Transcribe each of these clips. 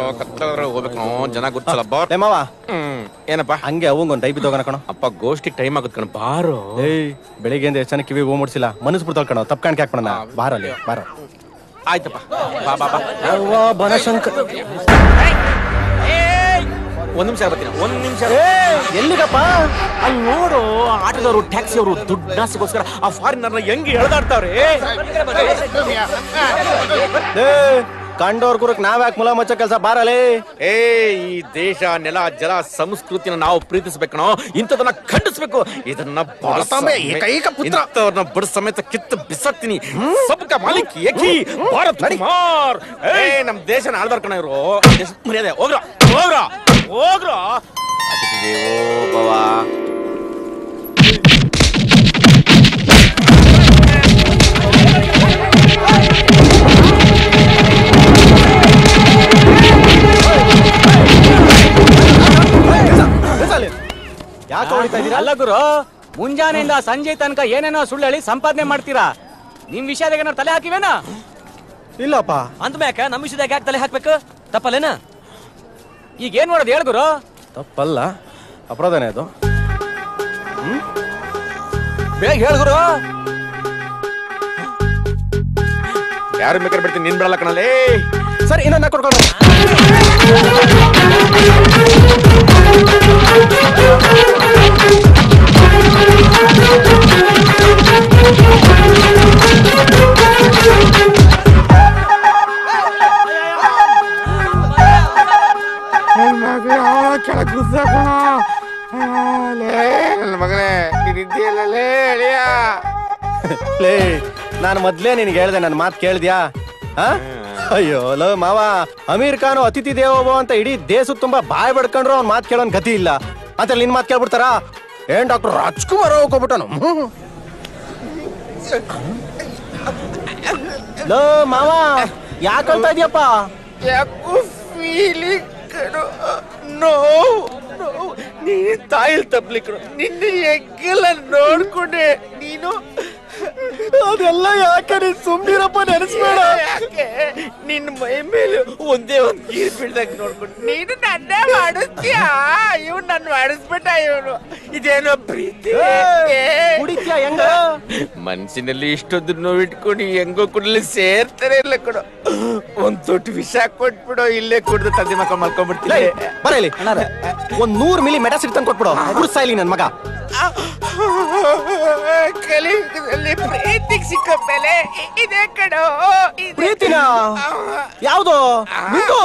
ಕತ್ತಲ ಹೋಗ್ಬೇಕು ನಾವು ಜನ ಗೊತ್ತಲ್ಲ ಬಾರ್ ಲೇ ಮಾವ ಹ್ಮ್ ಏನಪ್ಪ ಹಂಗೆ ಅವಂಗೊಂದು ಟೈ ಬಿದ್ದೋಗಣ ಕಣೋ ಅಪ್ಪ ಗೋಷ್ಠಿಗೆ ಟೈಮ್ ಆಗುತ್ತೆ ಕಣ ಬಾರೋ ಏಯ್ ಬೆಳಿಗ್ಗೆಯಿಂದ ಎಷ್ಟು ಜನ ಕಿವಿ ಹೂ ಮುಡ್ಸಿಲ್ಲ ಮನಸ್ಸು ಬಿಡ್ತಾಳ ಕಣೋ ತಪ್ಪು ಕಾಣಿಕೆ ಹಾಕ್ಬಿಡಣ ಬಾರಲ್ಲಿ ಬಾರೋ ಆಯ್ತಪ್ಪ ಬಾ ಬಾ ಬಾ ಅವ್ವ ಬನಶಂಕರ್ ಒಂದ್ ನಿಮಿಷ ಬರ್ತೀನಿ ಒಂದ್ ನಿಮಿಷ ಎಲ್ಲಿಗಪ್ಪ ಅಲ್ಲಿ ನೋಡು ಆಟೋದವರು ಟ್ಯಾಕ್ಸಿ ಅವರು ದುಡ್ಡಾಸಿಗೋಸ್ಕರ ಆ ಫಾರಿನರ್ನ ಹೆಂಗ್ ಎಳ್ದಾಡ್ತಾವ್ರೆ ಏ ಕಂಡೋರ್ ಕುರಕ್ ನಾವ್ ಯಾಕೆ ಮುಲ ಮಚ್ಚ ಕೆಲಸ ಬಾರಲೇ ಏ ಈ ದೇಶ ನೆಲ ಜಲ ಸಂಸ್ಕೃತಿನ ನಾವು ಪ್ರೀತಿಸ್ಬೇಕಣೋ ಇಂಥದನ್ನ ಖಂಡಿಸ್ಬೇಕು ಇದನ್ನ ಬಡ ಭಾರತಾಂಬೆ ಏಕೈಕ ಪುತ್ರ. ಇಂಥವ್ರನ್ನ ಬಡ ಸಮೇತ ಕಿತ್ತು ಬಿಸಾಕ್ತೀನಿ ಸಬ್ಕ ಮಾಲಿಕ್ ಏಕಿ ಭಾರತ್ ಕುಮಾರ್ ಏ ನಮ್ ದೇಶನ ಆಳ್ದಾರ್ ಕಣ ಇವರು ದೇಶ ಮರ್ಯಾದೆ ಹೋಗ್ರ ಹೋಗ್ರ ಹೋಗ್ರ ಅತಿಥಿ ದೇವೋ ಭವ ಯಾಕೆ ಹೊಡಿತಾ ಇದೀರಾ ಅಲ್ಲ ಗುರು ಮುಂಜಾನೆಯಿಂದ ಸಂಜೆ ತನಕ ಏನೇನೋ ಸುಳ್ಳು ಹೇಳಿ ಸಂಪಾದನೆ ಮಾಡ್ತೀರಾ ನಿಮ್ ವಿಷಯದಾಗ ಏನಾರು ತಲೆ ಹಾಕಿವೇನ ಇಲ್ಲಪ್ಪ ಅಂತ ಮ್ಯಾಕ ನಮ್ ವಿಷಯದಾಗ ಯಾಕೆ ತಲೆ ಹಾಕ್ಬೇಕು ತಪ್ಪಲ್ಲೇನ ಈಗ ಏನ್ ಮಾಡೋದು ಹೇಳ ಗುರು ತಪ್ಪಲ್ಲ ಅಪರಾಧನೇ ಅದು ಬೇಗ ಹೇಳ ಗುರು ಯಾರು ಬೇಕಾದ್ರೆ ಬಿಡ್ತೀನಿ ನಿನ್ ಬಿಡಲ್ಲ ಕಣಲೇ ಸರಿ ಇನ್ನೊಂದು ಕೊಡ್ಕೊಂಡು ನನ್ನ ಮಗನೇ ನೀನ್ ಇದ್ದೀಯಲ್ಲೇ ಅಳಿಯ ಲೇ ನಾನು ಮೊದ್ಲೇ ನಿನ್ಗೆ ಹೇಳ್ದೆ ನನ್ನ ಮಾತು ಕೇಳ್ದ್ಯಾ ಆ? ಅಯ್ಯೋ ಲೋ ಮಾವ ಅಮೀರ್ ಖಾನ್ ಅತಿಥಿ ದೇವೋಭವ ಅಂತ ಇಡೀ ದೇಶ ತುಂಬಾ ಬಾಯ್ ಬಡ್ಕೊಂಡ್ರು ಅವ್ನ ಮಾತು ಕೇಳೋನ್ ಗತಿ ಇಲ್ಲ ಅಂತ ನಿನ್ ಮಾತು ಕೇಳ್ಬಿಡ್ತಾರ ಏನ್ ಡಾಕ್ಟರ್ ರಾಜ್ಕುಮಾರ್ ಹೋಗ್ಬಿಟ್ಟನು ಲೋ ಮಾವ ಯಾಕಂತ ಇದೆಯಪ್ಪ ಯಾಕೋ ಫೀಲಿಂಗ್ ಕಣೋ ನೋ ನೋ ನೀನ್ ತಾಯಿಲ್ ತಪ್ಲಿಕ್ರು ನಿನ್ನ ಎಗ್ಗೆಲ್ಲ ನೋಡ್ಕೊಂಡೆ ನೀನು ಅದೆಲ್ಲ ಯಾಕೆ ನೀನ್ ಸುಮ್ನಿರಪ್ಪ ನೆನೆಸ್ಬೇಡ ಯಾಕೆ ನಿನ್ನ ಮೈ ಮೇಲೆ ಒಂದೇ ಒಂದ್ ಗೀರ್ ಬೀಳ್ದಾಗ ನೋಡ್ಕೊಂಡು ನೀನು ನನ್ನೇ ಮಾಡಿಸ್ತೀಯಾ ಇವ್ನು ನನ್ನ ಮಾಡಿಸ್ಬಿಟ್ಟ ಇವನು ಇದೇನೋ ಪ್ರೀತಿ ಕುಡಿತ್ಯಾ ಹೆಂಗ ಮನ್ಸಿನಲ್ಲಿ ಇಷ್ಟೊಂದು ನೋವಿಟ್ಕೊಂಡು ಹೆಂಗೋ ಕುಡ್ಲಿ ಸೇರ್ತಾರೆ ಇಲ್ಲ ಕೊಡು ಒಂದ್ ತೊಟ್ಟು ವಿಷ ಕೊಟ್ಬಿಡು ಇಲ್ಲೇ ಕುಡ್ದು ತಂದೆ ಮಕ್ಕ ಮಲ್ಕೊಂಡ್ಬಿಡ್ತೀನಿ ಬರಲಿ ಒಂದ್ ನೂರ್ ಮಿಲಿ ಮೆಡಸಿಟ್ ತಂದು ಕೊಟ್ಬಿಡು ಗುಡ್ಸಾ ಇಲ್ಲಿ ನನ್ ಮಗ ಕಲಿಯುಗದಲ್ಲಿ ಪ್ರೀತಿಗೆ ಸಿಕ್ಕ ಬೆಲೆ ಇದೇ ಕಣೋ ಇದೆ. ಪ್ರೀತಿನ ಯಾವ್ದು ಬಿಂದು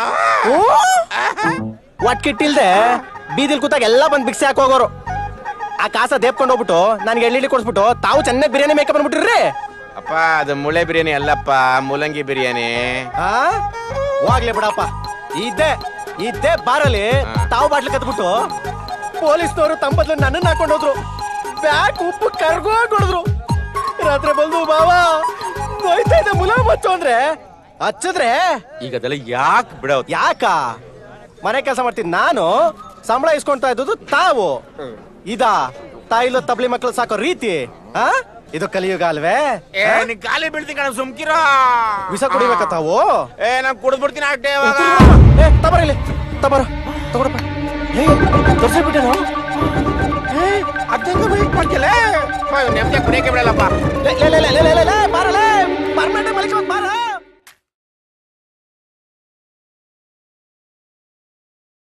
ಒಟ್ಕಿಟ್ಟಿಲ್ದೆ ಬೀದಿಲ್ ಕೂತಾಗ ಎಲ್ಲ ಬಂದ್ ಭಿಕ್ಷೆ ಹಾಕಿ ಹೋಗೋರು ಆ ಕಾಸ ದೇಪ್ಕೊಂಡು ಹೋಗ್ಬಿಟ್ಟು ನನ್ಗೆ ಎಳ್ಳಿಲಿ ಕೊಡ್ಸ್ಬಿಟ್ಟು ತಾವು ಚೆನ್ನಾಗಿ ಬಿರಿಯಾನಿ ಮೇಕಪ್ ಬಂದ್ಬಿಟ್ರಿ ಅಪ್ಪ ಅದು ಮುಳೆ ಬಿರಿಯಾನಿ ಅಲ್ಲಪ್ಪ ಮೂಲಂಗಿ ಬಿರಿಯಾನಿ ಆ ಹೋಗ್ಲಿ ಬಿಡಪ್ಪ ಇದ್ದೆ ಇದ್ದೆ ಬಾರಲ್ಲಿ ತಾವು ಬಾಟ್ಲಿ ಕತ್ಬಿಟ್ಟು ಪೊಲೀಸ್ನವರು ತಂಬದ್ಲು ನನ್ನನ್ನ ಹಾಕೊಂಡು ಹೋದ್ರು ಬ್ಯಾಗ್ ಉಪ್ಪು ಕರ್ಗೋ ಹೊಡೆದ್ರು ರಾತ್ರಿ ಬಂದು ಬಾವ ನೋಯ್ತಾ ಇದೆ ಮುಲ ಮಚ್ಚು ಅಂದ್ರೆ ಹಚ್ಚಿದ್ರೆ ಈಗ ಅದೆಲ್ಲ ಯಾಕೆ ಬಿಡೋದು ಯಾಕ ಮನೆ ಕೆಲಸ ಮಾಡ್ತೀನಿ ನಾನು ಸಂಬಳ ಇಸ್ಕೊಂತಾ ಇದ್ದದ್ದು ತಾವು ಇದಾ ತಾಯಿಲು ತಬ್ಲಿ ಮಕ್ಕಳು ಸಾಕೋ ರೀತಿ ಆ ಇದು ಕಲಿಯುಗ ಅಲ್ವೇ ಏ ನೀ ಖಾಲಿ ಬೀಳ್ತೀನಿ ಕಣ ಸುಮ್ಕಿರೋ ವಿಷ ಕುಡಿಬೇಕ ತಾವು ಏ ನಾನ್ ಕುಡಿದ್ಬಿಡ್ತೀನಿ ಅಷ್ಟೇ ಇವಾಗ ಏ ತಬರ ಇಲ್ಲಿ ತಬರ ತಗೊಳಪ್ಪ ತೋರ್ಸಿಬಿಟ್ಟೇನು ಅದಂಗ ವೇಟ್ ಮಾಡ್ತಿಲ್ಲ ನೆಮ್ಮದಿ ಕುಡಿಯಕ್ಕೆ ಬಿಡಲ್ಲಪ್ಪ ಲೇ ಲೇ ಲೇ ಲೇ ಲೇ ಲೇ ಬಾರಲೇ ಪರ್ಮನೆಂಟ್ ಮಲಿಕ ಬಾರ